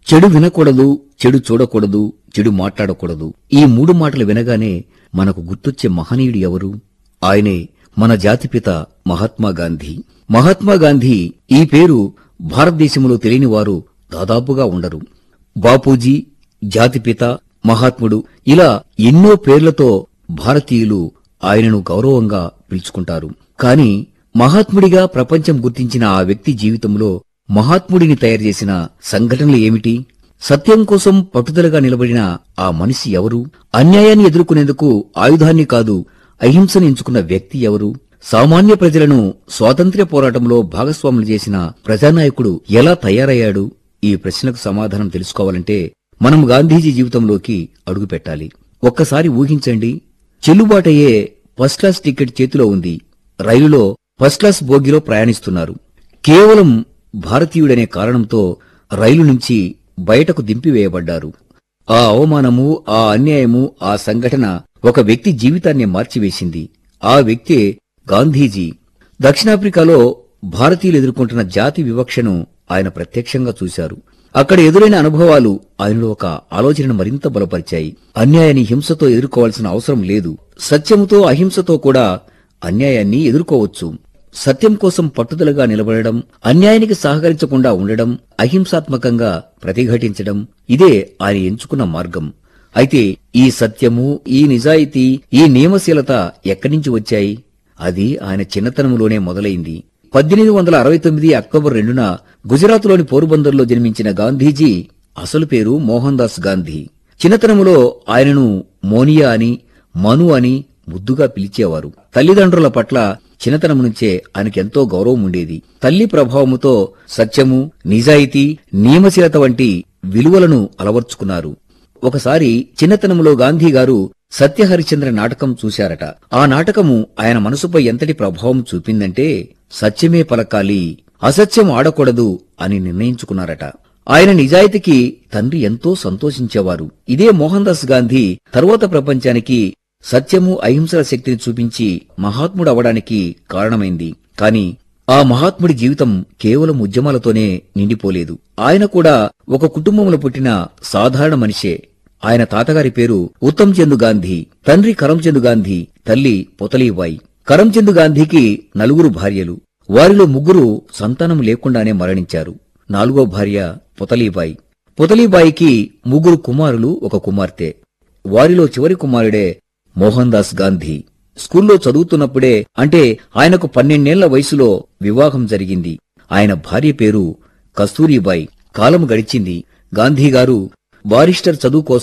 చెడు వినకూడదు చెడు చూడకూడదు చెడు మాట్లాడకూడదు ఈ మూడు మాటలు వినగానే మనకు గుర్తొచ్చే మహనీయుడు ఎవరు ఆయనే మన జాతిపిత మహాత్మా గాంధీ మహాత్మా గాంధీ ఈ పేరు భారతదేశంలో తెలియని వారు దాదాపుగా ఉండరు బాపూజీ జాతిపిత మహాత్ముడు ఇలా ఎన్నో పేర్లతో భారతీయులు ఆయనను గౌరవంగా పిలుచుకుంటారు కాని మహాత్ముడిగా ప్రపంచం గుర్తించిన ఆ వ్యక్తి జీవితంలో మహాత్ముడిని తయారు చేసిన సంఘటనలు ఏమిటి సత్యం కోసం పట్టుదలగా నిలబడిన ఆ మనిషి ఎవరు అన్యాయాన్ని ఎదుర్కొనేందుకు ఆయుధాన్ని కాదు అహింసను ఎంచుకున్న వ్యక్తి ఎవరు సామాన్య ప్రజలను స్వాతంత్ర్య పోరాటంలో భాగస్వాములు చేసిన ప్రజానాయకుడు ఎలా తయారయ్యాడు ఈ ప్రశ్నకు సమాధానం తెలుసుకోవాలంటే మనం గాంధీజీ జీవితంలోకి అడుగుపెట్టాలి ఒక్కసారి ఊహించండి చెల్లుబాటయ్యే ఫస్ట్ క్లాస్ టికెట్ చేతిలో ఉంది రైలులో ఫస్ట్ క్లాస్ బోగిలో ప్రయాణిస్తున్నారు కేవలం భారతీయుడనే కారణంతో రైలు నుంచి బయటకు దింపివేయబడ్డారు ఆ అవమానము ఆ అన్యాయము ఆ సంఘటన ఒక వ్యక్తి జీవితాన్ని మార్చివేసింది ఆ వ్యక్తే గాంధీజీ దక్షిణాఫ్రికాలో భారతీయులు ఎదుర్కొంటున్న జాతి వివక్షను ఆయన ప్రత్యక్షంగా చూశారు అక్కడ ఎదురైన అనుభవాలు ఆయనలో ఒక ఆలోచనను మరింత బలపరిచాయి అన్యాయాన్ని హింసతో ఎదుర్కోవాల్సిన అవసరం లేదు సత్యముతో అహింసతో కూడా అన్యాయాన్ని ఎదుర్కోవచ్చు సత్యం కోసం పట్టుదలగా నిలబడడం అన్యాయానికి సహకరించకుండా ఉండడం అహింసాత్మకంగా ప్రతిఘటించడం ఇదే ఆయన ఎంచుకున్న మార్గం అయితే ఈ సత్యము ఈ నిజాయితీ ఈ నియమశీలత ఎక్కడి నుంచి వచ్చాయి అది ఆయన చిన్నతనంలోనే మొదలైంది పద్దెనిమిది వందల అరవై తొమ్మిది అక్టోబర్ రెండున గుజరాత్లోని పోరుబందర్లో జన్మించిన గాంధీజీ అసలు పేరు మోహన్ దాస్ గాంధీ చిన్నతనములో ఆయనను మోనియా అని మను అని ముద్దుగా పిలిచేవారు తల్లిదండ్రుల పట్ల చిన్నతనం నుంచే ఆయనకెంతో గౌరవం ఉండేది తల్లి ప్రభావముతో సత్యము నిజాయితీ నియమశీలత వంటి విలువలను అలవర్చుకున్నారు ఒకసారి చిన్నతనంలో గాంధీ గారు సత్యహరిశ్చంద్ర నాటకం చూశారట ఆ నాటకము ఆయన మనసుపై ఎంతటి ప్రభావం చూపిందంటే సత్యమే పలకాలి అసత్యం ఆడకూడదు అని నిర్ణయించుకున్నారట ఆయన నిజాయితీకి తండ్రి ఎంతో సంతోషించేవారు ఇదే మోహన్ దాస్ గాంధీ తరువాత ప్రపంచానికి సత్యము అహింసల శక్తిని చూపించి మహాత్ముడు అవడానికి కారణమైంది కాని ఆ మహాత్ముడి జీవితం కేవలం ఉద్యమాలతోనే నిండిపోలేదు ఆయన కూడా ఒక కుటుంబంలో పుట్టిన సాధారణ మనిషే ఆయన తాతగారి పేరు ఉత్తమ్ చందు గాంధీ తండ్రి కరంచంద్ గాంధీ తల్లి పొతలీబాయి కరంచంద్ గాంధీకి నలుగురు భార్యలు వారిలో ముగ్గురు సంతానం లేకుండానే మరణించారు నాలుగో భార్య పొతలీబాయి పొతలీబాయికి ముగ్గురు కుమారులు ఒక కుమార్తె వారిలో చివరి కుమారుడే మోహన్ దాస్ గాంధీ స్కూల్లో చదువుతున్నప్పుడే అంటే ఆయనకు పన్నెండేళ్ల వయసులో వివాహం జరిగింది ఆయన భార్య పేరు కస్తూరిబాయి కాలం గడిచింది గాంధీ గారు బారిస్టర్ చదువు కోసం